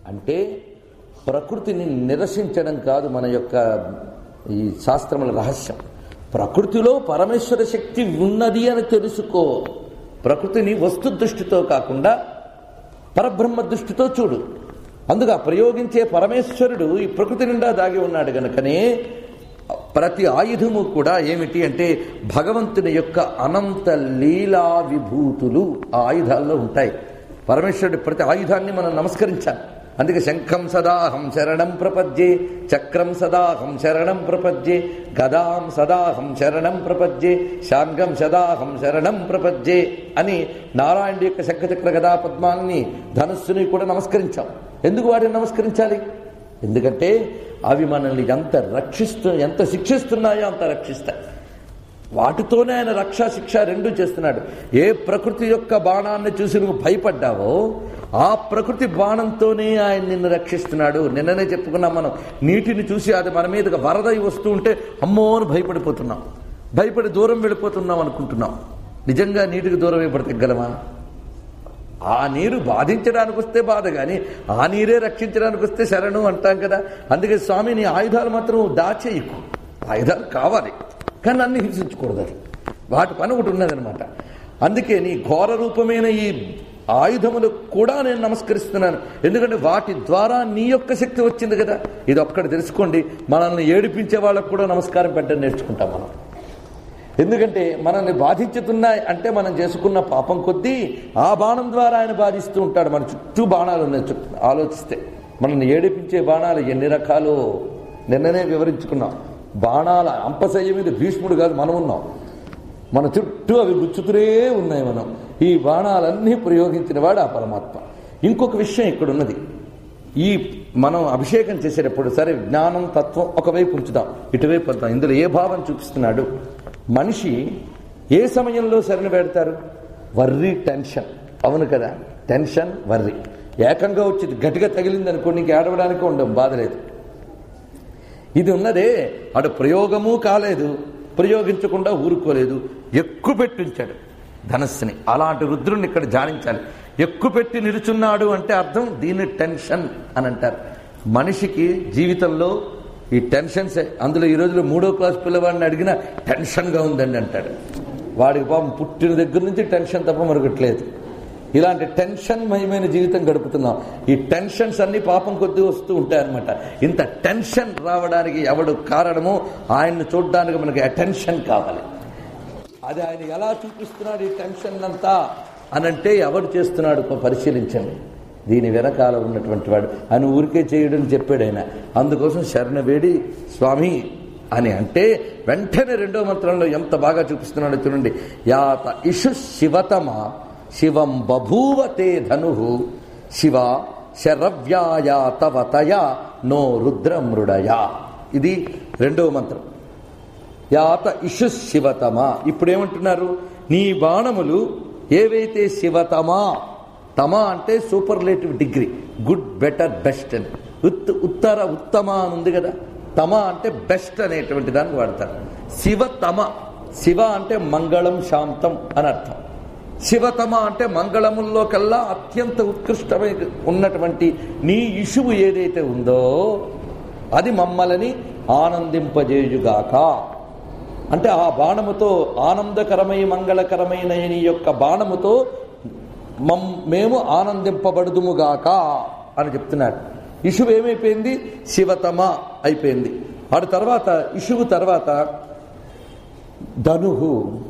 అంటే ప్రకృతిని నిరసించడం కాదు మన యొక్క ఈ శాస్త్రముల రహస్యం ప్రకృతిలో పరమేశ్వర శక్తి ఉన్నది అని తెలుసుకో ప్రకృతిని వస్తు దృష్టితో కాకుండా పరబ్రహ్మ దృష్టితో చూడు అందుగా ప్రయోగించే పరమేశ్వరుడు ఈ ప్రకృతి నిండా దాగి ఉన్నాడు గనుకనే ప్రతి ఆయుధము కూడా ఏమిటి అంటే భగవంతుని యొక్క అనంత లీలా విభూతులు ఆ ఆయుధాల్లో ఉంటాయి పరమేశ్వరుడి ప్రతి ఆయుధాన్ని మనం నమస్కరించాలి అందుకే శంఖం సదాహం శరణం ప్రపద్యే చక్రం సదాహం శరణం ప్రపద్యే గదాం సదాహం శరణం ప్రపద్యే శాంగం సదాహం శరణం ప్రపద్యే అని నారాయణుడి యొక్క శంఖచక్ర గదా పద్మాన్ని ధనుస్సుని కూడా నమస్కరించాం ఎందుకు వాటిని నమస్కరించాలి ఎందుకంటే అవి మనల్ని ఎంత రక్షిస్తూ ఎంత శిక్షిస్తున్నాయో అంత రక్షిస్తాయి వాటితోనే ఆయన రక్ష శిక్ష రెండు చేస్తున్నాడు ఏ ప్రకృతి యొక్క బాణాన్ని చూసి నువ్వు భయపడ్డావో ఆ ప్రకృతి బాణంతోనే ఆయన నిన్ను రక్షిస్తున్నాడు నిన్ననే చెప్పుకున్నాం మనం నీటిని చూసి అది మన మీదకి వరద వస్తూ ఉంటే అమ్మో అని భయపడిపోతున్నాం భయపడి దూరం వెళ్ళిపోతున్నాం అనుకుంటున్నాం నిజంగా నీటికి దూరం అయిపడతగలమా ఆ నీరు బాధించడానికి వస్తే బాధ కానీ ఆ నీరే రక్షించడానికి వస్తే శరణు అంటాం కదా అందుకే స్వామి నీ ఆయుధాలు మాత్రం దాచేయకు ఆయుధాలు కావాలి కానీ అన్ని హింసించకూడదు అది. వాటి పని ఒకటి ఉన్నదనమాట అందుకే నీ ఘోర రూపమైన ఈ ఆయుధములు కూడా నేను నమస్కరిస్తున్నాను ఎందుకంటే వాటి ద్వారా నీ యొక్క శక్తి వచ్చింది కదా ఇది ఒక్కటి తెలుసుకోండి మనల్ని ఏడిపించే వాళ్ళకు కూడా నమస్కారం పెట్టడం నేర్చుకుంటాం మనం ఎందుకంటే మనల్ని బాధించుతున్నాయి అంటే మనం చేసుకున్న పాపం కొద్దీ ఆ బాణం ద్వారా ఆయన బాధిస్తూ ఉంటాడు మన చుట్టూ బాణాలు ఉన్నాయి చుట్టూ ఆలోచిస్తే మనల్ని ఏడిపించే బాణాలు ఎన్ని రకాలు నిన్ననే వివరించుకున్నాం బాణాల అంపశయ్య మీద భీష్ముడు కాదు మనం ఉన్నాం మన చుట్టూ అవి గుచ్చుతూనే ఉన్నాయి మనం ఈ బాణాలన్నీ ప్రయోగించిన వాడు ఆ పరమాత్మ ఇంకొక విషయం ఇక్కడ ఉన్నది ఈ మనం అభిషేకం చేసేటప్పుడు సరే జ్ఞానం తత్వం ఒకవైపు ఉంచుదాం ఇటువైపు వద్దాం ఇందులో ఏ భావం చూపిస్తున్నాడు మనిషి ఏ సమయంలో శరణ పెడతారు వర్రీ టెన్షన్ అవును కదా టెన్షన్ వర్రీ ఏకంగా వచ్చి గట్టిగా తగిలింది అనుకో నీకు ఏడవడానికి ఉండవు బాధ లేదు ఇది ఉన్నదే అటు ప్రయోగము కాలేదు ప్రయోగించకుండా ఊరుకోలేదు ఎక్కువ పెట్టించాడు ధనస్సుని అలాంటి రుద్రుని ఇక్కడ ధ్యానించాలి ఎక్కువ పెట్టి నిలుచున్నాడు అంటే అర్థం దీన్ని టెన్షన్ అని అంటారు మనిషికి జీవితంలో ఈ టెన్షన్స్ అందులో ఈ రోజులో మూడో క్లాస్ పిల్లవాడిని అడిగినా టెన్షన్గా ఉందండి అంటాడు వాడికి పాపం పుట్టిన దగ్గర నుంచి టెన్షన్ తప్ప మరొకట్లేదు ఇలాంటి టెన్షన్ మయమైన జీవితం గడుపుతున్నాం ఈ టెన్షన్స్ అన్ని పాపం కొద్దీ వస్తూ ఉంటాయన్నమాట ఇంత టెన్షన్ రావడానికి ఎవడు కారణమో ఆయన్ని చూడడానికి మనకి అటెన్షన్ కావాలి అది ఆయన ఎలా చూపిస్తున్నాడు ఈ టెన్షన్ అంతా అనంటే ఎవడు చేస్తున్నాడు ప- పరిశీలించండి దీని వెనకాల ఉన్నటువంటి వాడు ఆయన ఊరికే చేయడం చెప్పాడు ఆయన అందుకోసం శరణ వేడి స్వామి అని అంటే వెంటనే రెండో మంత్రంలో ఎంత బాగా చూపిస్తున్నాడో చూడండి యాత ఇషు శివతమ శివం బభూవ తే ధను శివ శరవ్యాయా తవ తయా నో రుద్రమృడయా ఇది రెండవ మంత్రం యాత ఇషు శివతమా ఇప్పుడేమంటున్నారు నీ బాణములు ఏవైతే శివతమా తమా అంటే superlative degree good better best అని ఉత్ ఉత్తర ఉత్తమ అని ఉంది కదా తమ అంటే బెస్ట్ అనేటువంటి దానికి వాడతారు శివతమ శివ అంటే మంగళం శాంతం అని అర్థం శివతమ అంటే మంగళముల్లో కల్లా అత్యంత ఉత్కృష్టమైన ఉన్నటువంటి నీ ఇషువు ఏదైతే ఉందో అది మమ్మల్ని ఆనందింపజేయుగాక అంటే ఆ బాణముతో ఆనందకరమై మంగళకరమైన నీ యొక్క బాణముతో మమ్ మేము ఆనందింపబడుదుముగాక అని చెప్తున్నాడు ఇషువు ఏమైపోయింది శివతమ అయిపోయింది ఆడు తర్వాత ఇషువు తర్వాత ధనుహు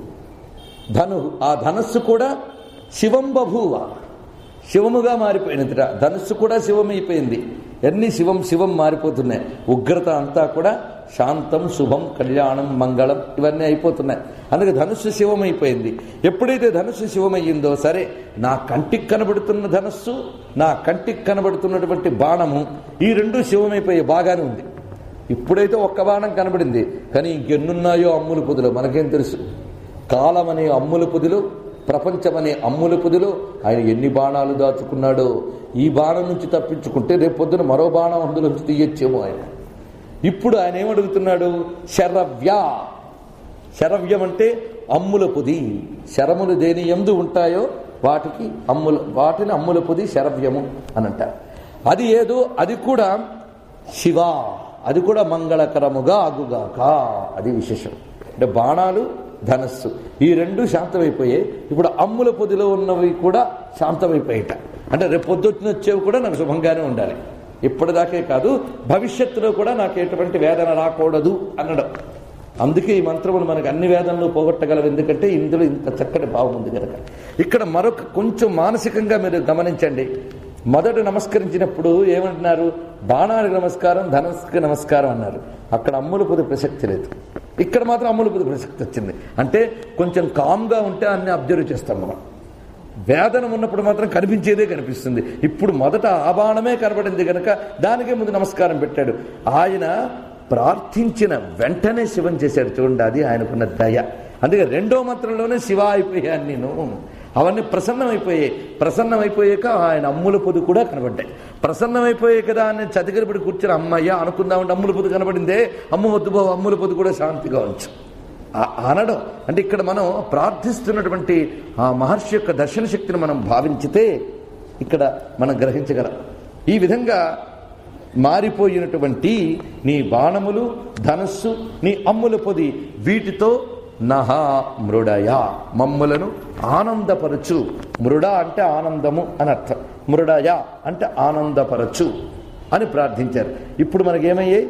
ధను ఆ ధనస్సు కూడా శివం బభూవ శివముగా మారిపోయినదిరా ధనుస్సు కూడా శివమైపోయింది ఎన్ని శివం శివం మారిపోతున్నాయి ఉగ్రత అంతా కూడా శాంతం శుభం కళ్యాణం మంగళం ఇవన్నీ అయిపోతున్నాయి అందుకే ధనుస్సు శివమైపోయింది ఎప్పుడైతే ధనుస్సు శివమయ్యిందో సరే నా కంటికి కనబడుతున్న ధనస్సు నా కంటికి కనబడుతున్నటువంటి బాణము ఈ రెండు శివమైపోయే బాగానే ఉంది ఇప్పుడైతే ఒక్క బాణం కనబడింది కానీ ఇంకెన్నున్నాయో అమ్ములు పొదులు మనకేం తెలుసు కాలం అనే అమ్ముల పొదిలో ప్రపంచం అనే అమ్ముల పొదిలో ఆయన ఎన్ని బాణాలు దాచుకున్నాడో ఈ బాణం నుంచి తప్పించుకుంటే రేపు పొద్దున మరో బాణం అందులోంచి తీయచ్చేమో ఆయన ఇప్పుడు ఆయన ఏమడుగుతున్నాడు శరవ్య శరవ్యం అంటే అమ్ముల పొది శరములు దేని ఎందు ఉంటాయో వాటికి అమ్ముల వాటిని అమ్ముల పొది శరవ్యము అని అంటారు అది ఏదో అది కూడా శివ అది కూడా మంగళకరముగా అగుగాక అది విశేషం అంటే బాణాలు ధనస్సు ఈ రెండు శాంతమైపోయాయి ఇప్పుడు అమ్ముల పొదిలో ఉన్నవి కూడా శాంతమైపోయేట అంటే రేపు పొద్దున్న వచ్చేవి కూడా నాకు శుభంగానే ఉండాలి ఇప్పటిదాకే కాదు భవిష్యత్తులో కూడా నాకు ఎటువంటి వేదన రాకూడదు అనడం అందుకే ఈ మంత్రములు మనకు అన్ని వేదనలు పోగొట్టగలవు ఎందుకంటే ఇందులో ఇంత చక్కటి భావం ఉంది కనుక ఇక్కడ మరొక కొంచెం మానసికంగా మీరు గమనించండి మొదట నమస్కరించినప్పుడు ఏమంటున్నారు బాణానికి నమస్కారం ధనస్కి నమస్కారం అన్నారు అక్కడ అమ్ముల పొది ప్రసక్తి లేదు ఇక్కడ మాత్రం అమ్ముల పొది ప్రసక్తి వచ్చింది అంటే కొంచెం కామ్గా ఉంటే అన్ని అబ్జర్వ్ చేస్తాం మనం వేదన ఉన్నప్పుడు మాత్రం కనిపించేదే కనిపిస్తుంది ఇప్పుడు మొదట ఆ బాణమే కనబడింది కనుక దానికే ముందు నమస్కారం పెట్టాడు ఆయన ప్రార్థించిన వెంటనే శివం చేశాడు చూడండి అది ఆయనకున్న దయ అందుకే రెండో మంత్రంలోనే శివ అయిపోయాను నేను అవన్నీ ప్రసన్నమైపోయాయి ప్రసన్నమైపోయాక ఆయన అమ్ముల పొదు కూడా కనబడ్డాయి ప్రసన్నమైపోయాయి కదా అని చతికిరపడి కూర్చొని అమ్మయ్య అనుకుందామంటే అమ్ముల పొదు కనబడిందే అమ్మ వద్దు బాబు అమ్ముల పొదు కూడా శాంతిగా ఉంచు ఆ- అనడం అంటే ఇక్కడ మనం ప్రార్థిస్తున్నటువంటి ఆ మహర్షి యొక్క దర్శన శక్తిని మనం భావించితే ఇక్కడ మనం గ్రహించగలం ఈ విధంగా మారిపోయినటువంటి నీ బాణములు ధనస్సు నీ అమ్ముల పొది వీటితో నహ మృడయ మమ్ములను ఆనందపరచు మృడ అంటే ఆనందము అని అర్థం మృడయ అంటే ఆనందపరచు అని ప్రార్థించారు ఇప్పుడు మనకేమయ్యాయి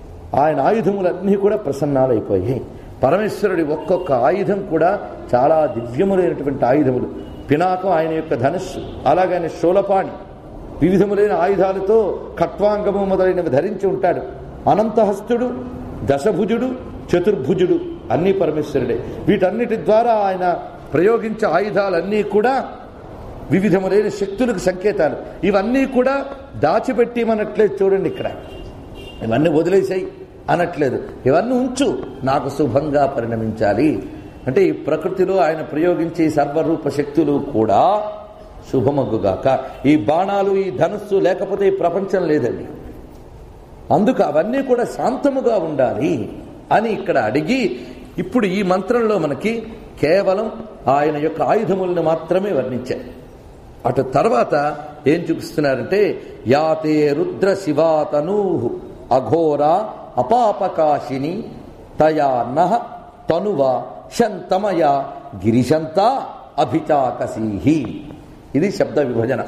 ఆయన ఆయుధములన్నీ కూడా ప్రసన్నాలైపోయాయి పరమేశ్వరుడి ఒక్కొక్క ఆయుధం కూడా చాలా దివ్యములైనటువంటి ఆయుధములు పినాకం ఆయన యొక్క ధనుస్సు అలాగనే శూలపాణి వివిధములైన ఆయుధాలతో ఖట్వాంగము మొదలైనవి ధరించి ఉంటాడు అనంతహస్తుడు దశభుజుడు చతుర్భుజుడు అన్నీ పరమేశ్వరుడే వీటన్నిటి ద్వారా ఆయన ప్రయోగించే ఆయుధాలన్నీ కూడా వివిధములైన శక్తులకు సంకేతాలు ఇవన్నీ కూడా దాచిపెట్టిమనట్లేదు చూడండి ఇక్కడ ఇవన్నీ వదిలేసాయి అనట్లేదు ఇవన్నీ ఉంచు నాకు శుభంగా పరిణమించాలి అంటే ఈ ప్రకృతిలో ఆయన ప్రయోగించే ఈ సర్వరూప శక్తులు కూడా శుభమగ్గుగాక ఈ బాణాలు ఈ ధనుస్సు లేకపోతే ఈ ప్రపంచం లేదండి అందుకు అవన్నీ కూడా శాంతముగా ఉండాలి అని ఇక్కడ అడిగి ఇప్పుడు ఈ మంత్రంలో మనకి కేవలం ఆయన యొక్క ఆయుధములను మాత్రమే వర్ణించారు అటు తర్వాత ఏం చూపిస్తున్నారంటే యాతే రుద్ర శివాతనూ అఘోర అపాపకాశిని తయా నహ తనువ శంతమయ గిరిశంత అభిచాకసీహి ఇది శబ్ద విభజన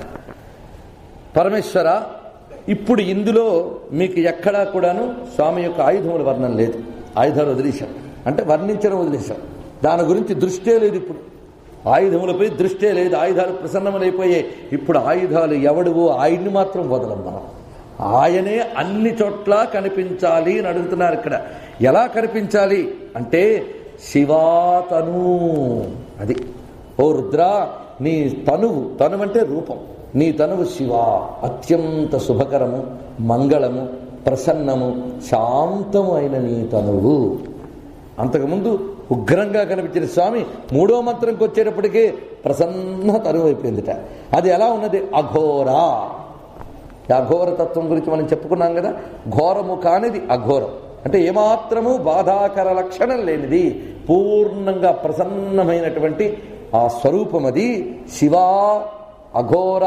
పరమేశ్వర ఇప్పుడు ఇందులో మీకు ఎక్కడా కూడాను స్వామి యొక్క ఆయుధముల వర్ణన లేదు ఆయుధాలు వదిలేశాం అంటే వర్ణించడం వదిలేశాం దాని గురించి దృష్టే లేదు ఇప్పుడు ఆయుధములపై దృష్టే లేదు ఆయుధాలు ప్రసన్నములైపోయాయి ఇప్పుడు ఆయుధాలు ఎవడువో ఆయన్ని మాత్రం వదలం మనం ఆయనే అన్ని చోట్ల కనిపించాలి అని అడుగుతున్నారు ఇక్కడ ఎలా కనిపించాలి అంటే శివాతను అది ఓ రుద్ర నీ తనువు తనువు అంటే రూపం నీ తనువు శివ అత్యంత శుభకరము మంగళము ప్రసన్నము శాంతము అయిన నీ తనువు అంతకుముందు ఉగ్రంగా కనిపించిన స్వామి మూడో మంత్రంకి వచ్చేటప్పటికే ప్రసన్న తనువు అయిపోయిందిట అది ఎలా ఉన్నది అఘోరా ఈ అఘోర తత్వం గురించి మనం చెప్పుకున్నాం కదా ఘోరము కానిది అఘోరం అంటే ఏమాత్రము బాధాకర లక్షణం లేనిది పూర్ణంగా ప్రసన్నమైనటువంటి ఆ స్వరూపం అది శివా అఘోర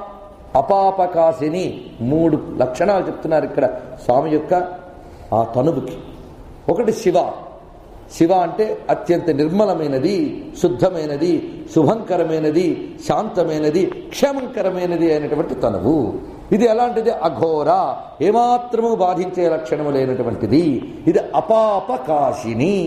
అపాపకాశిని మూడు లక్షణాలు చెప్తున్నారు ఇక్కడ స్వామి యొక్క ఆ తనువుకి ఒకటి శివ శివ అంటే అత్యంత నిర్మలమైనది శుద్ధమైనది శుభంకరమైనది శాంతమైనది క్షేమంకరమైనది అయినటువంటి తనువు ఇది ఎలాంటిది అఘోర ఏమాత్రము బాధించే లక్షణము లేనటువంటిది ఇది అపాపకాశిని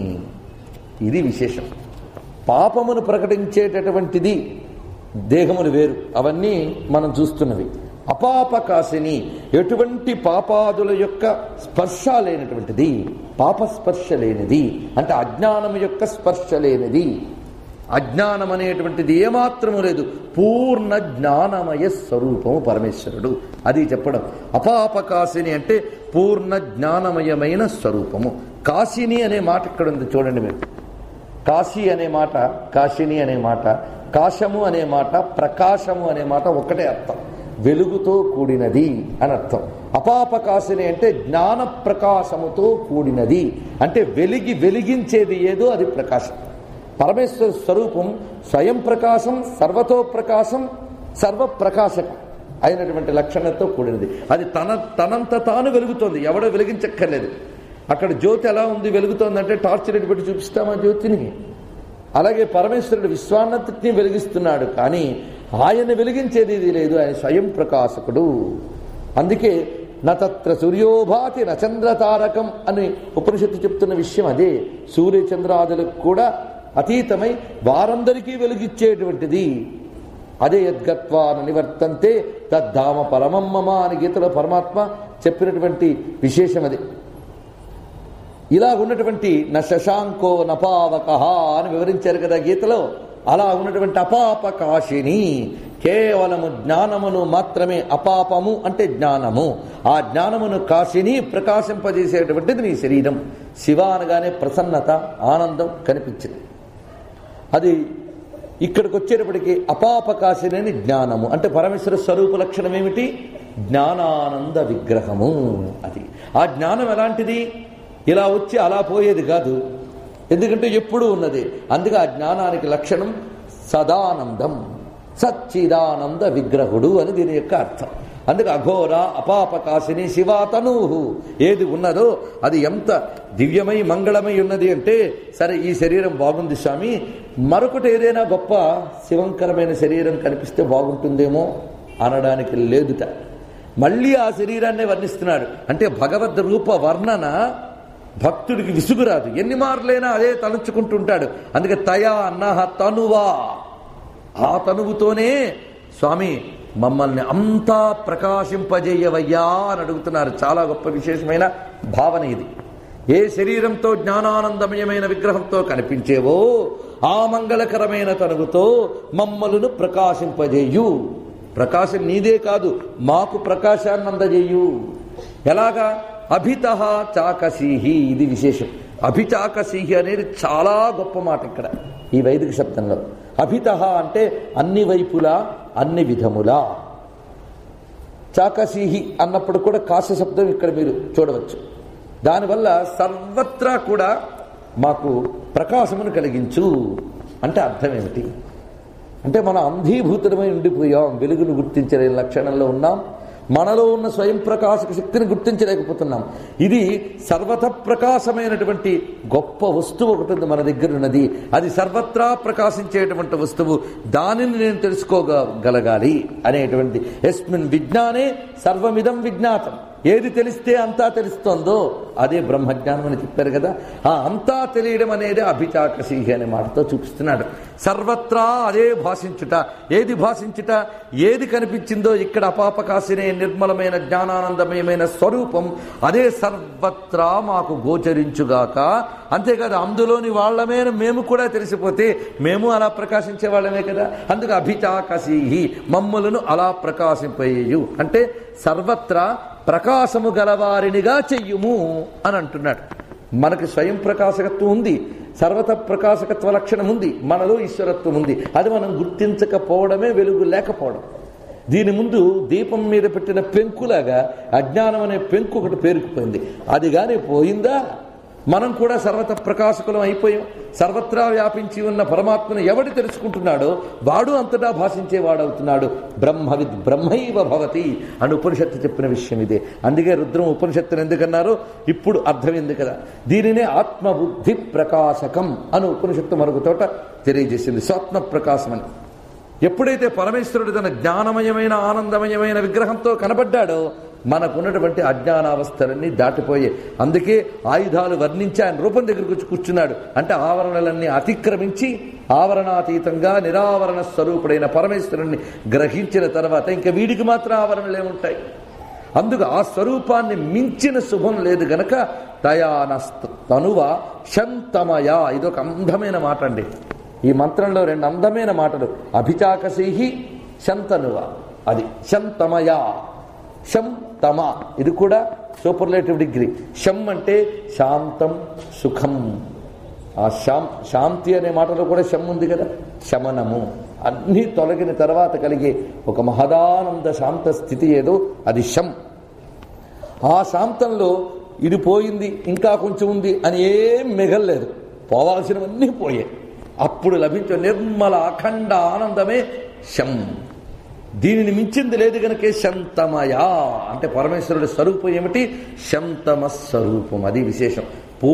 ఇది విశేషం పాపమును ప్రకటించేటటువంటిది దేహములు వేరు అవన్నీ మనం చూస్తున్నవి అపాపకాశిని ఎటువంటి పాపాదుల యొక్క స్పర్శ లేనటువంటిది పాపస్పర్శ లేనిది అంటే అజ్ఞానం యొక్క స్పర్శ లేనిది అజ్ఞానం అనేటువంటిది ఏమాత్రము లేదు పూర్ణ జ్ఞానమయ స్వరూపము పరమేశ్వరుడు అది చెప్పడం అపాపకాశిని అంటే పూర్ణ జ్ఞానమయమైన స్వరూపము కాశిని అనే మాట ఇక్కడ ఉంది చూడండి మీరు కాశీ అనే మాట కాశిని అనే మాట కాశము అనే మాట ప్రకాశము అనే మాట ఒకటే అర్థం వెలుగుతో కూడినది అని అర్థం అపాపకాశిని అంటే జ్ఞాన ప్రకాశముతో కూడినది అంటే వెలిగి వెలిగించేది ఏదో అది ప్రకాశం పరమేశ్వర స్వరూపం స్వయం ప్రకాశం సర్వతో ప్రకాశం సర్వప్రకాశకం అయినటువంటి లక్షణంతో కూడినది అది తన తనంత తాను వెలుగుతోంది ఎవడో వెలిగించక్కర్లేదు అక్కడ జ్యోతి ఎలా ఉంది వెలుగుతోందంటే టార్చ్ లైట్ పెట్టి చూపిస్తామా జ్యోతిని అలాగే పరమేశ్వరుడు విశ్వాన్నతిని వెలిగిస్తున్నాడు కానీ ఆయన వెలిగించేది ఇది లేదు ఆయన స్వయం ప్రకాశకుడు అందుకే నత్ర సూర్యోభాతి నచంద్ర తారకం అని ఉపనిషత్తు చెప్తున్న విషయం అదే సూర్య చంద్రాదులకు కూడా అతీతమై వారందరికీ వెలుగిచ్చేటువంటిది అదే యద్గత్వాన నివర్తంతే తద్ధామ పరమం మమ అని గీతలో పరమాత్మ చెప్పినటువంటి విశేషం అది ఇలా ఉన్నటువంటి న శశాంకో నపావక అని వివరించారు కదా గీతలో అలా ఉన్నటువంటి అపాపకాశిని కేవలము జ్ఞానమును మాత్రమే అపాపము అంటే జ్ఞానము ఆ జ్ఞానమును కాశిని ప్రకాశింపజేసేటువంటిది నీ శరీరం శివ అనగానే ప్రసన్నత ఆనందం కనిపించింది అది ఇక్కడికి వచ్చేటప్పటికి అపాపకాశిని జ్ఞానము అంటే పరమేశ్వర స్వరూప లక్షణం ఏమిటి జ్ఞానానంద విగ్రహము అది ఆ జ్ఞానం ఎలాంటిది ఇలా వచ్చి అలా పోయేది కాదు ఎందుకంటే ఎప్పుడూ ఉన్నది అందుకే ఆ జ్ఞానానికి లక్షణం సదానందం సచ్చిదానంద విగ్రహుడు అని దీని యొక్క అర్థం అందుకే అఘోర అపాపకాశిని శివాతనూహు ఏది ఉన్నదో అది ఎంత దివ్యమై మంగళమై ఉన్నది అంటే సరే ఈ శరీరం బాగుంది స్వామి మరొకటి ఏదైనా గొప్ప శివంకరమైన శరీరం కనిపిస్తే బాగుంటుందేమో అనడానికి లేదుట మళ్ళీ ఆ శరీరాన్నే వర్ణిస్తున్నాడు అంటే భగవద్ రూప వర్ణన భక్తుడికి విసుగురాదు ఎన్ని మార్లైనా అదే తలుచుకుంటుంటాడు అందుకే తయా అన్నహ తనువా ఆ తనువుతోనే స్వామి మమ్మల్ని అంతా ప్రకాశింపజేయవయ్యా అని అడుగుతున్నారు చాలా గొప్ప విశేషమైన భావన ఇది ఏ శరీరంతో జ్ఞానానందమయమైన విగ్రహంతో కనిపించేవో ఆ మంగళకరమైన తనువుతో మమ్మలను ప్రకాశింపజేయు ప్రకాశం నీదే కాదు మాకు ప్రకాశాన్ని అందజేయు ఎలాగా అభిత చాకసీహి ఇది విశేషం అభిచాకసీహి అనేది చాలా గొప్ప మాట ఇక్కడ ఈ వైదిక శబ్దంలో అభిత అంటే అన్ని వైపులా అన్ని విధములా చాకసీహి అన్నప్పుడు కూడా కాశ శబ్దం ఇక్కడ మీరు చూడవచ్చు దానివల్ల సర్వత్రా కూడా మాకు ప్రకాశమును కలిగించు అంటే అర్థం ఏమిటి అంటే మనం అంధీభూతమై ఉండిపోయాం వెలుగును గుర్తించలేని లక్షణంలో ఉన్నాం మనలో ఉన్న స్వయం ప్రకాశక శక్తిని గుర్తించలేకపోతున్నాం ఇది సర్వత ప్రకాశమైనటువంటి గొప్ప వస్తువు ఒకటి ఉంది మన దగ్గర ఉన్నది అది సర్వత్రా ప్రకాశించేటువంటి వస్తువు దానిని నేను తెలుసుకోగలగాలి అనేటువంటి ఎస్మిన్ విజ్ఞానే సర్వమిదం విజ్ఞాతం ఏది తెలిస్తే అంతా తెలుస్తోందో అదే బ్రహ్మజ్ఞానం అని చెప్పారు కదా ఆ అంతా తెలియడం అనేది అభిచాకసీహి అనే మాటతో చూపిస్తున్నాడు సర్వత్రా అదే భాషించుట ఏది భాషించుట ఏది కనిపించిందో ఇక్కడ అపాపకాశినే నిర్మలమైన జ్ఞానానందమయమైన స్వరూపం అదే సర్వత్రా మాకు గోచరించుగాక అంతేకాదు అందులోని వాళ్ళమే మేము కూడా తెలిసిపోతే మేము అలా ప్రకాశించే వాళ్ళమే కదా అందుకు అభిచాకసీహి మమ్ములను అలా ప్రకాశింపయ్యు అంటే సర్వత్రా ప్రకాశము గలవారినిగా చెయ్యుము అని అంటున్నాడు మనకి స్వయం ప్రకాశకత్వం ఉంది సర్వత ప్రకాశకత్వ లక్షణం ఉంది మనలో ఈశ్వరత్వం ఉంది అది మనం గుర్తించకపోవడమే వెలుగు లేకపోవడం దీని ముందు దీపం మీద పెట్టిన పెంకులాగా అజ్ఞానం అనే పెంకు ఒకటి పేరుకుపోయింది అది కానీ పోయిందా మనం కూడా సర్వత ప్రకాశకులం అయిపోయాం సర్వత్రా వ్యాపించి ఉన్న పరమాత్మను ఎవడు తెలుసుకుంటున్నాడో వాడు అంతటా భాషించేవాడవుతున్నాడు బ్రహ్మవిద్ బ్రహ్మైవ భవతి అని ఉపనిషత్తు చెప్పిన విషయం ఇదే అందుకే రుద్రం ఉపనిషత్తును ఎందుకన్నారు ఇప్పుడు అర్థమైంది కదా దీనినే ఆత్మబుద్ధి ప్రకాశకం అని ఉపనిషత్తు మరొక చోట తెలియజేసింది స్వాత్మ ప్రకాశం అని ఎప్పుడైతే పరమేశ్వరుడు తన జ్ఞానమయమైన ఆనందమయమైన విగ్రహంతో కనబడ్డాడో మనకున్నటువంటి అజ్ఞానావస్థలన్నీ దాటిపోయే అందుకే ఆయుధాలు వర్ణించి ఆయన రూపం దగ్గరికి వచ్చి కూర్చున్నాడు అంటే ఆవరణలన్నీ అతిక్రమించి ఆవరణాతీతంగా నిరావరణ స్వరూపుడైన పరమేశ్వరుణ్ణి గ్రహించిన తర్వాత ఇంకా వీడికి మాత్రం ఆవరణలు ఏముంటాయి అందుకు ఆ స్వరూపాన్ని మించిన శుభం లేదు గనక తయానస్త తనువ శంతమయ ఇదొక అందమైన మాట అండి ఈ మంత్రంలో రెండు అందమైన మాటలు అభిచాకసీహి శంతనువ అది శంతమయ శం తమ ఇది కూడా సూపర్లేటివ్ డిగ్రీ శం అంటే శాంతం సుఖం ఆ శాం శాంతి అనే మాటలో కూడా శం ఉంది కదా శమనము అన్నీ తొలగిన తర్వాత కలిగే ఒక మహదానంద శాంత స్థితి ఏదో అది శం ఆ శాంతంలో ఇది పోయింది ఇంకా కొంచెం ఉంది అని ఏం మిగల్లేదు పోవాల్సినవన్నీ పోయాయి అప్పుడు లభించే నిర్మల అఖండ ఆనందమే శం దీనిని మించింది లేదు గనకే శంతమయా అంటే పరమేశ్వరుడి స్వరూపం ఏమిటి శంతమ స్వరూపం అది విశేషం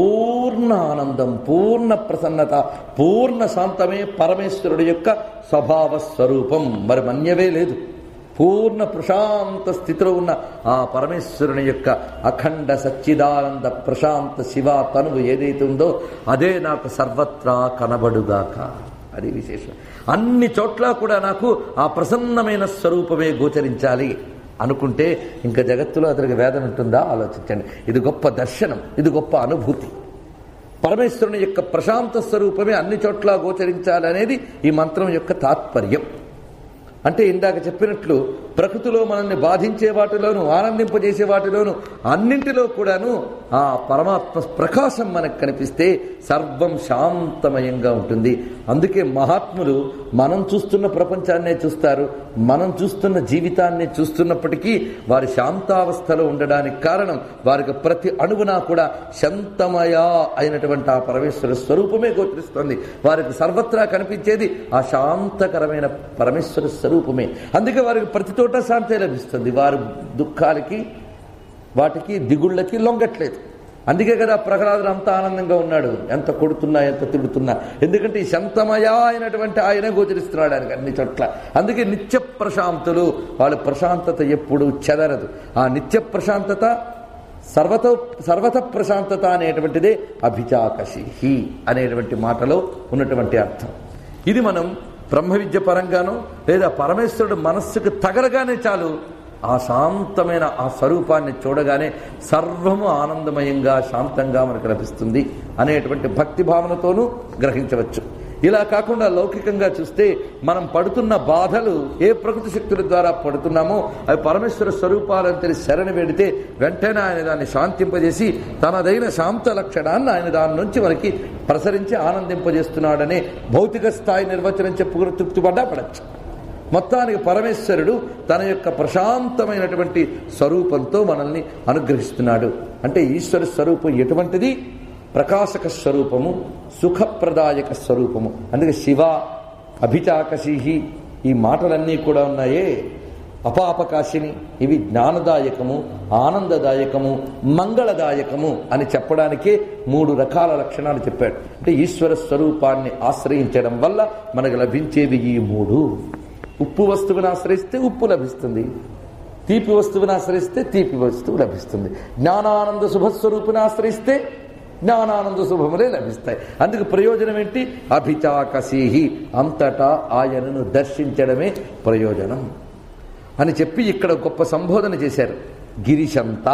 పూర్ణ ఆనందం పూర్ణ ప్రసన్నత పూర్ణ శాంతమే పరమేశ్వరుడి యొక్క స్వభావ స్వరూపం మరి మన్యవే లేదు పూర్ణ ప్రశాంత స్థితిలో ఉన్న ఆ పరమేశ్వరుని యొక్క అఖండ సచ్చిదానంద ప్రశాంత శివ తనువు ఏదైతే ఉందో అదే నాకు సర్వత్రా కనబడుగాక అది విశేషం అన్ని చోట్ల కూడా నాకు ఆ ప్రసన్నమైన స్వరూపమే గోచరించాలి అనుకుంటే ఇంకా జగత్తులో అతనికి వేదన ఉంటుందా ఆలోచించండి ఇది గొప్ప దర్శనం ఇది గొప్ప అనుభూతి పరమేశ్వరుని యొక్క ప్రశాంత స్వరూపమే అన్ని చోట్ల గోచరించాలి అనేది ఈ మంత్రం యొక్క తాత్పర్యం అంటే ఇందాక చెప్పినట్లు ప్రకృతిలో మనల్ని బాధించే వాటిలోను ఆనందింపజేసే వాటిలోను అన్నింటిలో కూడాను ఆ పరమాత్మ ప్రకాశం మనకు కనిపిస్తే సర్వం శాంతమయంగా ఉంటుంది అందుకే మహాత్ములు మనం చూస్తున్న ప్రపంచాన్నే చూస్తారు మనం చూస్తున్న జీవితాన్ని చూస్తున్నప్పటికీ వారి శాంతావస్థలో ఉండడానికి కారణం వారికి ప్రతి అణువునా కూడా శాంతమయ అయినటువంటి ఆ పరమేశ్వర స్వరూపమే గోచరిస్తుంది వారికి సర్వత్రా కనిపించేది ఆ శాంతకరమైన పరమేశ్వర స్వరూపమే అందుకే వారికి ప్రతి చోట శాంతి లభిస్తుంది వారి దుఃఖాలకి వాటికి దిగుళ్ళకి లొంగట్లేదు అందుకే కదా ప్రహ్లాదుడు అంత ఆనందంగా ఉన్నాడు ఎంత కొడుతున్నా ఎంత తిడుతున్నా ఎందుకంటే ఈ శంతమయ అయినటువంటి ఆయనే గోచరిస్తున్నాడు ఆయనకి అన్ని చోట్ల అందుకే నిత్య ప్రశాంతులు వాళ్ళ ప్రశాంతత ఎప్పుడు చెదరదు ఆ నిత్య ప్రశాంతత సర్వత సర్వత ప్రశాంతత అనేటువంటిదే అభిచాకషి అనేటువంటి మాటలో ఉన్నటువంటి అర్థం ఇది మనం బ్రహ్మ విద్య పరంగానో లేదా పరమేశ్వరుడు మనస్సుకు తగలగానే చాలు ఆ శాంతమైన ఆ స్వరూపాన్ని చూడగానే సర్వము ఆనందమయంగా శాంతంగా మనకు లభిస్తుంది అనేటువంటి భక్తి భావనతోనూ గ్రహించవచ్చు ఇలా కాకుండా లౌకికంగా చూస్తే మనం పడుతున్న బాధలు ఏ ప్రకృతి శక్తుల ద్వారా పడుతున్నామో అవి పరమేశ్వర స్వరూపాలను తెలిసి శరణి వేడితే వెంటనే ఆయన దాన్ని శాంతింపజేసి తనదైన శాంత లక్షణాన్ని ఆయన దాని నుంచి మనకి ప్రసరించి ఆనందింపజేస్తున్నాడనే భౌతిక స్థాయి నిర్వచనం చెప్పుకుని తృప్తిపడ్డా పడచ్చు మొత్తానికి పరమేశ్వరుడు తన యొక్క ప్రశాంతమైనటువంటి స్వరూపంతో మనల్ని అనుగ్రహిస్తున్నాడు అంటే ఈశ్వర స్వరూపం ఎటువంటిది ప్రకాశక స్వరూపము సుఖప్రదాయక స్వరూపము అందుకే శివ అభిచాకశిహి ఈ మాటలన్నీ కూడా ఉన్నాయే అపాపకాశిని ఇవి జ్ఞానదాయకము ఆనందదాయకము మంగళదాయకము అని చెప్పడానికే మూడు రకాల లక్షణాలు చెప్పాడు అంటే ఈశ్వర స్వరూపాన్ని ఆశ్రయించడం వల్ల మనకు లభించేవి ఈ మూడు ఉప్పు వస్తువుని ఆశ్రయిస్తే ఉప్పు లభిస్తుంది తీపి వస్తువుని ఆశ్రయిస్తే తీపి వస్తువు లభిస్తుంది జ్ఞానానంద శుభస్వరూపుని ఆశ్రయిస్తే జ్ఞానానంద శుభములే లభిస్తాయి అందుకు ప్రయోజనం ఏంటి అభిచాకసీహి అంతటా ఆయనను దర్శించడమే ప్రయోజనం అని చెప్పి ఇక్కడ గొప్ప సంబోధన చేశారు గిరిశంత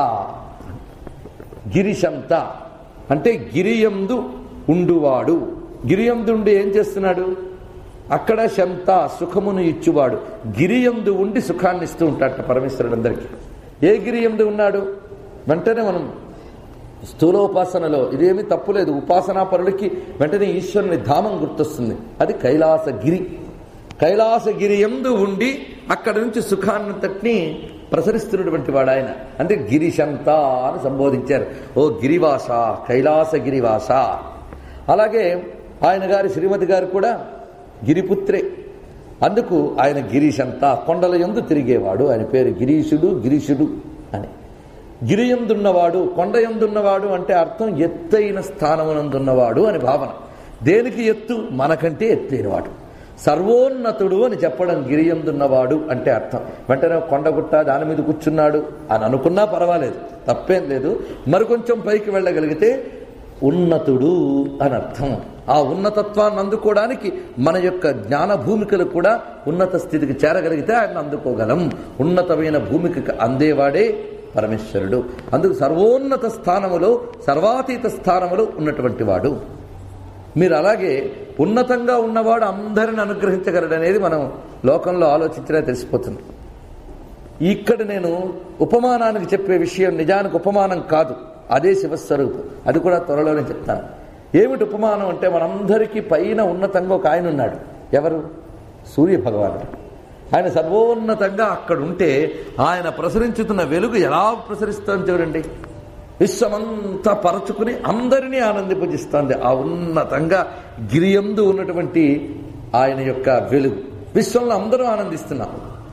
గిరిశంత అంటే గిరియందు ఉండువాడు గిరియందు ఉండి ఏం చేస్తున్నాడు అక్కడ శంత సుఖమును ఇచ్చువాడు గిరియందు ఉండి సుఖాన్ని ఇస్తూ ఉంటాడట పరమేశ్వరుడు అందరికీ ఏ గిరియందు ఉన్నాడు వెంటనే మనం స్థూలోపాసనలో ఇదేమీ తప్పులేదు ఉపాసనా పరులకి వెంటనే ఈశ్వరుని ధామం గుర్తొస్తుంది అది కైలాసగిరి కైలాసగిరి ఎందు ఉండి అక్కడ నుంచి సుఖాన్నంతటిని ప్రసరిస్తున్నటువంటి వాడు ఆయన అంటే గిరిశంత అని సంబోధించారు ఓ గిరివాస కైలాసగిరివాస అలాగే ఆయన గారి శ్రీమతి గారు కూడా గిరిపుత్రే అందుకు ఆయన గిరీశంత కొండల ఎందు తిరిగేవాడు ఆయన పేరు గిరీశుడు గిరీశుడు అని గిరి ఎందున్నవాడు కొండ ఎందున్నవాడు అంటే అర్థం ఎత్తైన స్థానమునందున్నవాడు అని భావన దేనికి ఎత్తు మనకంటే ఎత్తైనవాడు సర్వోన్నతుడు అని చెప్పడం గిరి ఎందున్నవాడు అంటే అర్థం వెంటనే కొండగుట్ట దాని మీద కూర్చున్నాడు అని అనుకున్నా పర్వాలేదు తప్పేం లేదు మరికొంచెం పైకి వెళ్ళగలిగితే ఉన్నతుడు అని అర్థం ఆ ఉన్నతత్వాన్ని అందుకోవడానికి మన యొక్క జ్ఞాన భూమికలు కూడా ఉన్నత స్థితికి చేరగలిగితే ఆయన అందుకోగలం ఉన్నతమైన భూమికి అందేవాడే పరమేశ్వరుడు అందుకు సర్వోన్నత స్థానములో సర్వాతీత స్థానములో ఉన్నటువంటి వాడు మీరు అలాగే ఉన్నతంగా ఉన్నవాడు అందరిని అనుగ్రహించగలడనేది మనం లోకంలో ఆలోచించినా తెలిసిపోతుంది ఇక్కడ నేను ఉపమానానికి చెప్పే విషయం నిజానికి ఉపమానం కాదు అదే శివస్వరూపం అది కూడా త్వరలోనే చెప్తాను ఏమిటి ఉపమానం అంటే మనందరికీ పైన ఉన్నతంగా ఒక ఆయన ఉన్నాడు ఎవరు సూర్య భగవానుడు ఆయన సర్వోన్నతంగా అక్కడ ఉంటే ఆయన ప్రసరించుతున్న వెలుగు ఎలా ప్రసరిస్తోంది చూడండి విశ్వమంతా పరచుకుని అందరినీ ఆనందింపజేస్తోంది ఆ ఉన్నతంగా గిరియందు ఉన్నటువంటి ఆయన యొక్క వెలుగు విశ్వంలో అందరూ ఆనందిస్తున్నాం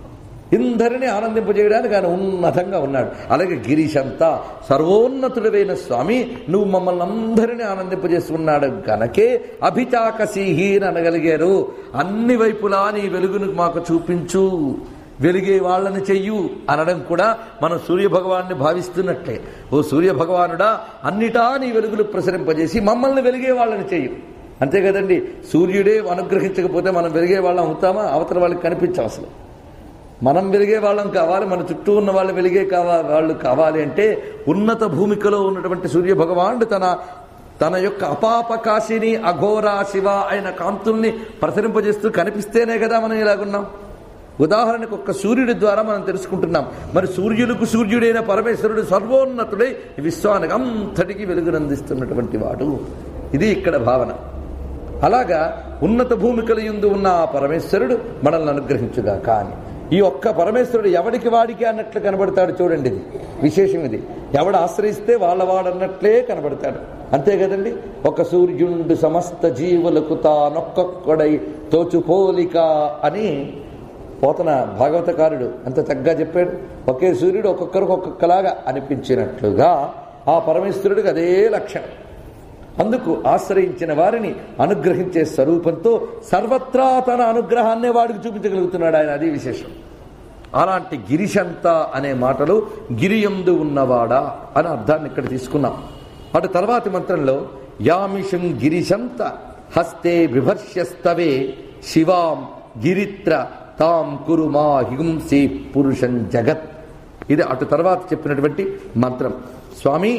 ఇందరిని ఆనందింపజేయడానికి ఆయన ఉన్నతంగా ఉన్నాడు అలాగే గిరీశంతా సర్వోన్నతుడైన స్వామి నువ్వు మమ్మల్ని అందరినీ ఆనందింపజేస్తున్నాడు గనకే అభిచాకసీహి అని అనగలిగారు అన్ని వైపులా నీ వెలుగును మాకు చూపించు వెలిగే వాళ్ళని చెయ్యు అనడం కూడా మనం సూర్య భగవాన్ని భావిస్తున్నట్లే ఓ సూర్య భగవానుడా అన్నిటా నీ వెలుగులు ప్రసరింపజేసి మమ్మల్ని వెలిగే వాళ్ళని చెయ్యు అంతే కదండి సూర్యుడే అనుగ్రహించకపోతే మనం వెలిగే వాళ్ళం అవుతామా అవతల వాళ్ళకి కనిపించాం అసలు మనం వెలిగే వాళ్ళం కావాలి మన చుట్టూ ఉన్న వాళ్ళు వెలిగే కావా వాళ్ళు కావాలి అంటే ఉన్నత భూమికలో ఉన్నటువంటి సూర్య భగవానుడు తన తన యొక్క అపాపకాశిని అఘోర శివ అయిన కాంతుల్ని ప్రసరింపజేస్తూ కనిపిస్తేనే కదా మనం ఇలాగున్నాం ఉదాహరణకు ఒక్క సూర్యుడి ద్వారా మనం తెలుసుకుంటున్నాం మరి సూర్యులకు సూర్యుడైన పరమేశ్వరుడు సర్వోన్నతుడై ఈ విశ్వానికి అంతటికి వెలుగునందిస్తున్నటువంటి వాడు ఇది ఇక్కడ భావన అలాగా ఉన్నత భూమికల యందు ఉన్న ఆ పరమేశ్వరుడు మనల్ని అనుగ్రహించుగా కానీ ఈ ఒక్క పరమేశ్వరుడు ఎవడికి వాడికి అన్నట్లు కనబడతాడు చూడండి ఇది విశేషం ఇది ఎవడు ఆశ్రయిస్తే వాళ్ళ వాడన్నట్లే కనబడతాడు అంతే కదండి ఒక సూర్యుండు సమస్త జీవులకు తానొక్కొక్కడై తోచుపోలిక అని పోతన భాగవతకారుడు అంత చక్కగా చెప్పాడు ఒకే సూర్యుడు ఒక్కొక్కరికి ఒక్కొక్కలాగా అనిపించినట్లుగా ఆ పరమేశ్వరుడికి అదే లక్షణం అందుకు ఆశ్రయించిన వారిని అనుగ్రహించే స్వరూపంతో సర్వత్రా తన అనుగ్రహాన్నే వాడికి చూపించగలుగుతున్నాడు ఆయన అది విశేషం అలాంటి గిరిశంత అనే మాటలు గిరియందు ఉన్నవాడా అని అర్థాన్ని ఇక్కడ తీసుకున్నాం అటు తర్వాతి మంత్రంలో యామిషం గిరిశంత హస్తే బిభర్ష్యస్తవే శివాం గిరిత్ర తాం కురు మా హింసి పురుషం జగత్ ఇది అటు తర్వాత చెప్పినటువంటి మంత్రం స్వామి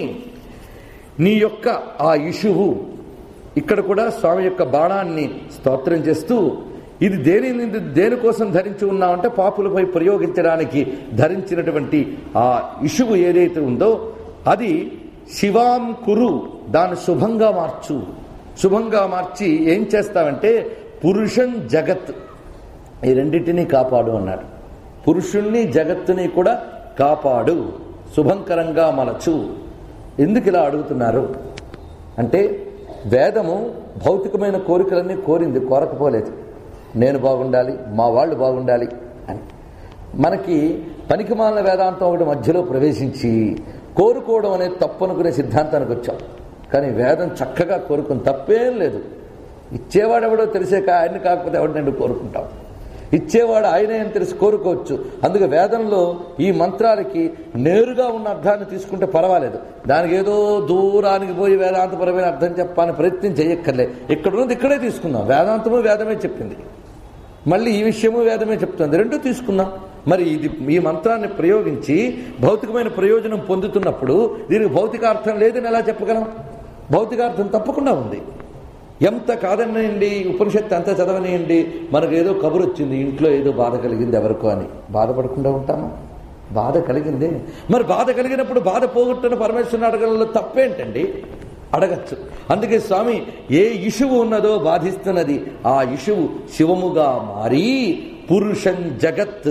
నీ యొక్క ఆ ఇషువు ఇక్కడ కూడా స్వామి యొక్క బాణాన్ని స్తోత్రం చేస్తూ ఇది దేని దేనికోసం ధరించి ఉన్నామంటే పాపులపై ప్రయోగించడానికి ధరించినటువంటి ఆ ఇషువు ఏదైతే ఉందో అది శివాం కురు దాన్ని శుభంగా మార్చు శుభంగా మార్చి ఏం చేస్తావంటే పురుషం జగత్ ఈ రెండింటినీ కాపాడు అన్నాడు పురుషుణ్ణి జగత్తుని కూడా కాపాడు శుభంకరంగా మలచు ఎందుకు ఇలా అడుగుతున్నారు అంటే వేదము భౌతికమైన కోరికలన్నీ కోరింది కోరకపోలేదు నేను బాగుండాలి మా వాళ్ళు బాగుండాలి అని మనకి పనికిమాలిన వేదాంతం ఒకటి మధ్యలో ప్రవేశించి కోరుకోవడం అనేది తప్పు అనుకునే సిద్ధాంతానికి వచ్చాం కానీ వేదం చక్కగా కోరుకుని తప్పేం లేదు ఇచ్చేవాడెవడో తెలిసే కా ఆయన్ని కాకపోతే ఎవడినండి కోరుకుంటాం ఇచ్చేవాడు ఆయనే అని తెలిసి కోరుకోవచ్చు అందుకే వేదంలో ఈ మంత్రాలకి నేరుగా ఉన్న అర్థాన్ని తీసుకుంటే పర్వాలేదు దానికి ఏదో దూరానికి పోయి వేదాంతపరమైన అర్థం చెప్పాలని ప్రయత్నం చేయక్కర్లే ఇక్కడ ఉన్నది ఇక్కడే తీసుకుందాం వేదాంతము వేదమే చెప్పింది మళ్ళీ ఈ విషయము వేదమే చెప్తుంది రెండూ తీసుకుందాం మరి ఇది ఈ మంత్రాన్ని ప్రయోగించి భౌతికమైన ప్రయోజనం పొందుతున్నప్పుడు దీనికి భౌతికార్థం లేదని ఎలా చెప్పగలం భౌతికార్థం తప్పకుండా ఉంది ఎంత కాదనండి ఉపనిషత్తు అంత చదవనియండి మనకు ఏదో కబురు వచ్చింది ఇంట్లో ఏదో బాధ కలిగింది ఎవరికో అని బాధపడకుండా ఉంటామా బాధ కలిగింది మరి బాధ కలిగినప్పుడు బాధ పోగొట్టున్న పరమేశ్వరుని అడగడంలో తప్పేంటండి అడగచ్చు అందుకే స్వామి ఏ ఇషువు ఉన్నదో బాధిస్తున్నది ఆ ఇషువు శివముగా మారి పురుషం జగత్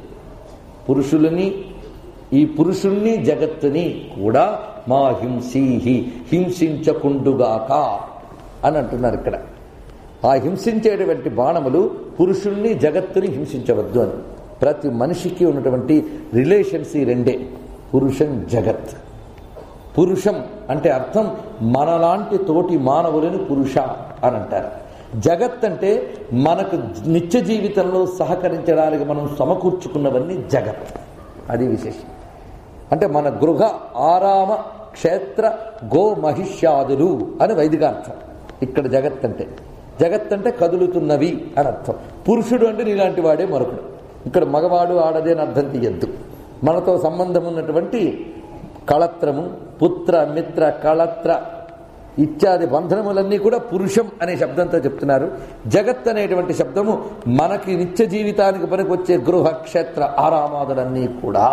పురుషులని ఈ పురుషుణ్ణి జగత్తుని కూడా మా హింసీహి హింసించకుండుగాక అని అంటున్నారు ఇక్కడ ఆ హింసించేటువంటి బాణములు పురుషుణ్ణి జగత్తుని హింసించవద్దు అని ప్రతి మనిషికి ఉన్నటువంటి రిలేషన్స్ ఈ రెండే పురుషం జగత్ పురుషం అంటే అర్థం మనలాంటి తోటి మానవులని పురుష అని అంటారు జగత్ అంటే మనకు నిత్య జీవితంలో సహకరించడానికి మనం సమకూర్చుకున్నవన్నీ జగత్ అది విశేషం అంటే మన గృహ ఆరామ క్షేత్ర గో మహిష్యాదులు అని వైదికార్థం ఇక్కడ జగత్ అంటే జగత్ అంటే కదులుతున్నవి అని అర్థం పురుషుడు అంటే నీలాంటి వాడే మరొకడు ఇక్కడ మగవాడు ఆడదే అని అర్థం తీయద్దు మనతో సంబంధం ఉన్నటువంటి కళత్రము పుత్ర మిత్ర కళత్ర ఇత్యాది బంధనములన్నీ కూడా పురుషం అనే శబ్దంతో చెప్తున్నారు జగత్ అనేటువంటి శబ్దము మనకి నిత్య జీవితానికి పనికొచ్చే గృహ క్షేత్ర ఆరామాదులన్నీ కూడా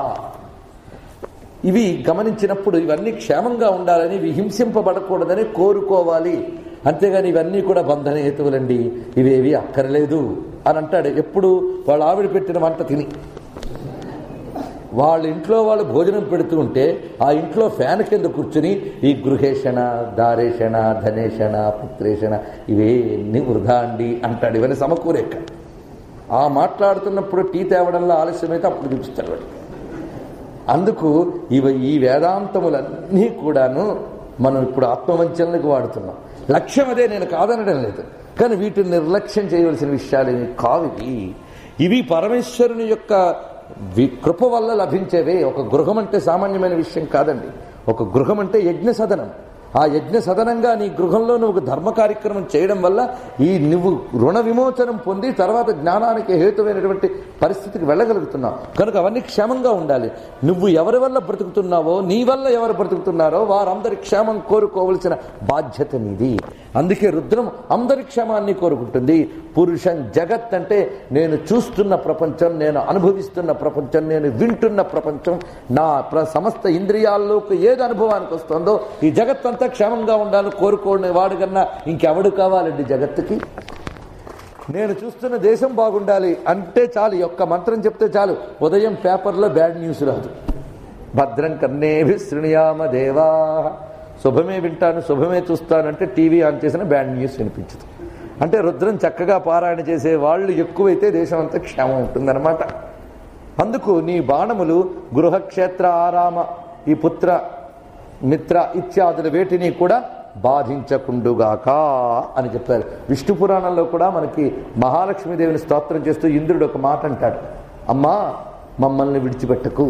ఇవి గమనించినప్పుడు ఇవన్నీ క్షేమంగా ఉండాలని ఇవి హింసింపబడకూడదని కోరుకోవాలి అంతేగాని ఇవన్నీ కూడా బంధన హేతువులండి ఇవేవి అక్కర్లేదు అని అంటాడు ఎప్పుడు వాళ్ళ ఆవిడ పెట్టిన వంట తిని వాళ్ళ ఇంట్లో వాళ్ళు భోజనం పెడుతూ ఉంటే ఆ ఇంట్లో ఫ్యాన్ కింద కూర్చుని ఈ గృహేషణ దారేషణ ధనేషణ పుత్రేషణ ఇవేన్ని వృధా అండి అంటాడు ఇవన్నీ సమకూరేక ఆ మాట్లాడుతున్నప్పుడు టీ తేవడంలో ఆలస్యమైతే అప్పుడు చూపిస్తాడు వాడు అందుకు ఇవ ఈ వేదాంతములన్నీ కూడాను మనం ఇప్పుడు ఆత్మవంచనలకు వాడుతున్నాం లక్ష్యం అదే నేను కాదనడం లేదు కానీ వీటిని నిర్లక్ష్యం చేయవలసిన విషయాలు ఇవి కావు ఇవి ఇవి పరమేశ్వరుని యొక్క వి- కృప వల్ల లభించేవే ఒక గృహం అంటే సామాన్యమైన విషయం కాదండి ఒక గృహం అంటే యజ్ఞ సదనం ఆ యజ్ఞ సదనంగా నీ గృహంలో నువ్వు ఒక ధర్మ కార్యక్రమం చేయడం వల్ల ఈ నువ్వు రుణ విమోచనం పొంది తర్వాత జ్ఞానానికి హేతువైనటువంటి పరిస్థితికి వెళ్ళగలుగుతున్నావు కనుక అవన్నీ క్షేమంగా ఉండాలి నువ్వు ఎవరి వల్ల బ్రతుకుతున్నావో నీ వల్ల ఎవరు బ్రతుకుతున్నారో వారందరి క్షేమం కోరుకోవలసిన బాధ్యత నీది అందుకే రుద్రం అందరి క్షేమాన్ని కోరుకుంటుంది పురుషం జగత్ అంటే నేను చూస్తున్న ప్రపంచం నేను అనుభవిస్తున్న ప్రపంచం నేను వింటున్న ప్రపంచం నా ప్ర- సమస్త ఇంద్రియాల్లోకి ఏది అనుభవానికి వస్తుందో ఈ జగత్ అంతా క్షేమంగా ఉండాలని కోరుకోని వాడు కన్నా ఇంకెవడు కావాలండి జగత్తుకి నేను చూస్తున్న దేశం బాగుండాలి అంటే చాలు ఈ ఒక్క మంత్రం చెప్తే చాలు ఉదయం పేపర్లో బ్యాడ్ న్యూస్ రాదు భద్రం కన్నేభి శృణుయామ దేవా శుభమే వింటాను శుభమే చూస్తానంటే టీవీ ఆన్ చేసిన బ్యాడ్ న్యూస్ వినిపించదు అంటే రుద్రం చక్కగా పారాయణ చేసే వాళ్ళు ఎక్కువైతే దేశం అంతా క్షేమం ఉంటుందన్నమాట అందుకు నీ బాణములు గృహక్షేత్ర ఆరామ ఈ పుత్ర మిత్ర ఇత్యాదుల వేటిని కూడా బాధించకుండుగాక అని చెప్పారు విష్ణు పురాణంలో కూడా మనకి మహాలక్ష్మీదేవిని స్తోత్రం చేస్తూ ఇంద్రుడు ఒక మాట అంటాడు అమ్మా మమ్మల్ని విడిచిపెట్టకు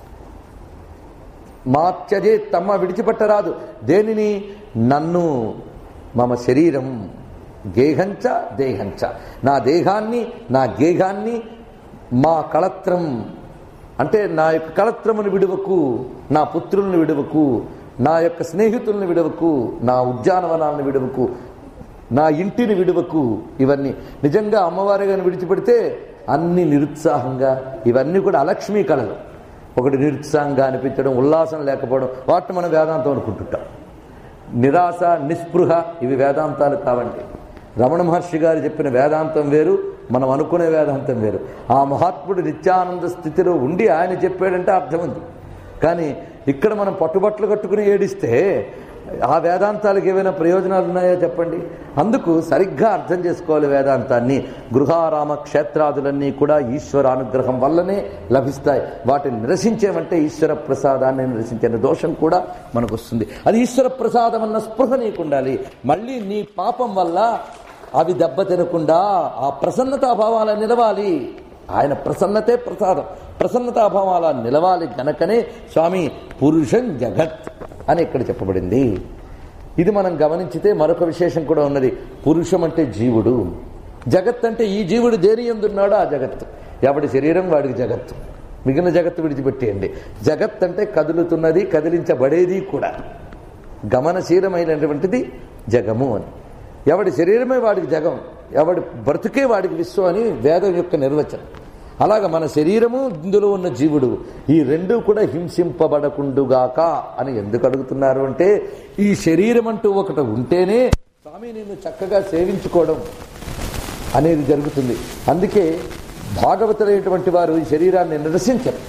మాత్యజే తమ్మ విడిచిపెట్టరాదు దేనిని నన్ను మమ శరీరం గేహంచ దేహంచ నా దేహాన్ని నా గేహాన్ని మా కళత్రం అంటే నా యొక్క కళత్రమును విడువకు నా పుత్రులను విడువకు నా యొక్క స్నేహితులను విడువకు నా ఉద్యానవనాలను విడువకు నా ఇంటిని విడువకు ఇవన్నీ నిజంగా అమ్మవారి గారిని విడిచిపెడితే అన్ని నిరుత్సాహంగా ఇవన్నీ కూడా అలక్ష్మీ కళలు ఒకటి నిరుత్సాహంగా అనిపించడం ఉల్లాసం లేకపోవడం వాటిని మనం వేదాంతం అనుకుంటుంటాం నిరాశ నిస్పృహ ఇవి వేదాంతాలు కావండి రమణ మహర్షి గారు చెప్పిన వేదాంతం వేరు మనం అనుకునే వేదాంతం వేరు ఆ మహాత్ముడు నిత్యానంద స్థితిలో ఉండి ఆయన చెప్పాడంటే అర్థం ఉంది కానీ ఇక్కడ మనం పట్టుబట్టలు కట్టుకుని ఏడిస్తే ఆ వేదాంతాలకు ఏమైనా ప్రయోజనాలు ఉన్నాయో చెప్పండి అందుకు సరిగ్గా అర్థం చేసుకోవాలి వేదాంతాన్ని గృహారామ క్షేత్రాదులన్నీ కూడా ఈశ్వర అనుగ్రహం వల్లనే లభిస్తాయి వాటిని నిరసించేమంటే ఈశ్వర ప్రసాదాన్ని నిరసించే దోషం కూడా మనకు వస్తుంది అది ఈశ్వర ప్రసాదం అన్న స్పృహ నీకు ఉండాలి మళ్ళీ నీ పాపం వల్ల అవి దెబ్బ తినకుండా ఆ ప్రసన్నతాభావాల నిలవాలి ఆయన ప్రసన్నతే ప్రసాదం ప్రసన్నతాభావాల నిలవాలి గనకనే స్వామి పురుషం జగత్ అని ఇక్కడ చెప్పబడింది ఇది మనం గమనించితే మరొక విశేషం కూడా ఉన్నది పురుషం అంటే జీవుడు జగత్ అంటే ఈ జీవుడు దేని ఎందున్నాడో ఆ జగత్తు ఎవడి శరీరం వాడికి జగత్తు మిగిలిన జగత్తు విడిచిపెట్టేయండి జగత్ అంటే కదులుతున్నది కదిలించబడేది కూడా గమనశీలమైనటువంటిది జగము అని ఎవడి శరీరమే వాడికి జగం ఎవడి బ్రతుకే వాడికి విశ్వం అని వేదం యొక్క నిర్వచనం అలాగ మన శరీరము ఇందులో ఉన్న జీవుడు ఈ రెండు కూడా హింసింపబడకుండుగాక అని ఎందుకు అడుగుతున్నారు అంటే ఈ శరీరం అంటూ ఒకటి ఉంటేనే స్వామి నిన్ను చక్కగా సేవించుకోవడం అనేది జరుగుతుంది అందుకే భాగవతులైనటువంటి వారు ఈ శరీరాన్ని నిరసించరు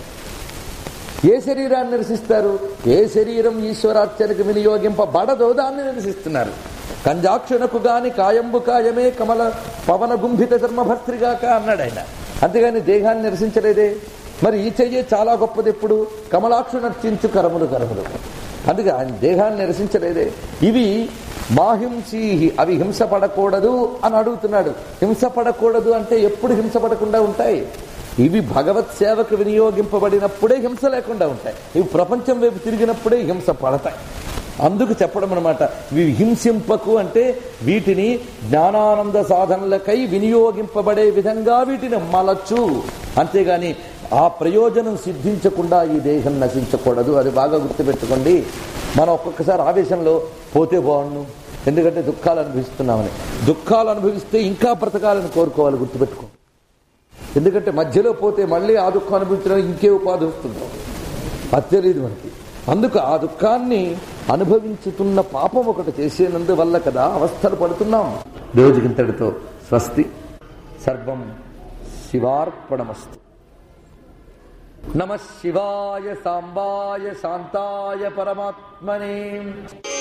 ఏ శరీరాన్ని నిరసిస్తారు ఏ శరీరం ఈశ్వరార్చనకు వినియోగింపబడదో దాన్ని నిరసిస్తున్నారు కంజాక్షునకు గాని కాయంబు కాయమే కమల పవన గుంభిత ధర్మభర్త్రిగాక అన్నాడు ఆయన అంతేగాని దేహాన్ని నిరసించలేదే మరి ఈ చెయ్యే చాలా గొప్పది ఎప్పుడు కమలాక్షు నర్చించు కరములు కరములు అందుకే ఆయన దేహాన్ని నిరసించలేదే ఇవి మాహింసీ అవి హింస పడకూడదు అని అడుగుతున్నాడు హింస పడకూడదు అంటే ఎప్పుడు హింస పడకుండా ఉంటాయి ఇవి భగవత్ సేవకు వినియోగింపబడినప్పుడే హింస లేకుండా ఉంటాయి ఇవి ప్రపంచం వైపు తిరిగినప్పుడే హింస పడతాయి అందుకు చెప్పడం అనమాట ఇవి హింసింపకు అంటే వీటిని జ్ఞానానంద సాధనలకై వినియోగింపబడే విధంగా వీటిని మలచు అంతేగాని ఆ ప్రయోజనం సిద్ధించకుండా ఈ దేహం నశించకూడదు అది బాగా గుర్తుపెట్టుకోండి మనం ఒక్కొక్కసారి ఆవేశంలో పోతే బాగుండు ఎందుకంటే దుఃఖాలు అనుభవిస్తున్నామని దుఃఖాలు అనుభవిస్తే ఇంకా బ్రతకాలని కోరుకోవాలి గుర్తుపెట్టుకో ఎందుకంటే మధ్యలో పోతే మళ్ళీ ఆ దుఃఖం అనుభవించడానికి ఇంకే ఉపాధి వస్తుంది అది తెలియదు మనకి అందుకు ఆ దుఃఖాన్ని అనుభవించుతున్న పాపం ఒకటి చేసేనందువల్ల కదా అవస్థలు పడుతున్నాం రోజుకింతటితో స్వస్తి సర్వం శివార్పణమస్తు నమ శివాయ సాంబాయ శాంతాయ పరమాత్మనే